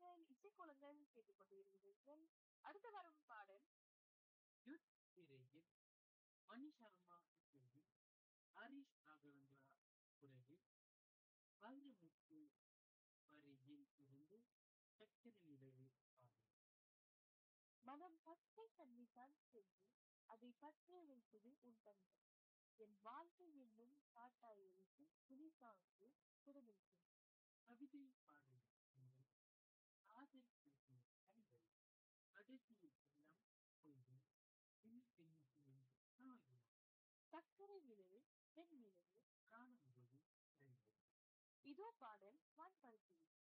நீங்கள் இசைக்குழுங்கள் கேட்டுக்கொண்டிருக்கிறீர்கள் அடுத்து வரும் பாடல் யுத் திரையில் மணி சர்மா இசையில் ஹரிஷ் ராகவேந்திரா குரலில் வைரமுத்து வரியில் இருந்து சக்கரை நிலவு பாடல் மனம் பச்சை தண்ணி தான் சென்று அதை பற்ற வைத்தது உன் கண்கள் என் வாழ்க்கை என்னும் காட்டாய் எழுத்து துணி சார்ந்து குடமிழ்க்கும் கவிதை பாடல் நீங்கள் காதல் பேசும் கண்கள் கடைசியில் எல்லாம் கொண்டு பின் பின்னுக்கு என்று காணலாம் சக்கரை நிலவு பெண் நிலவு காணும்போது தெரிந்தது இதோ பாடல் வான்படுத்தி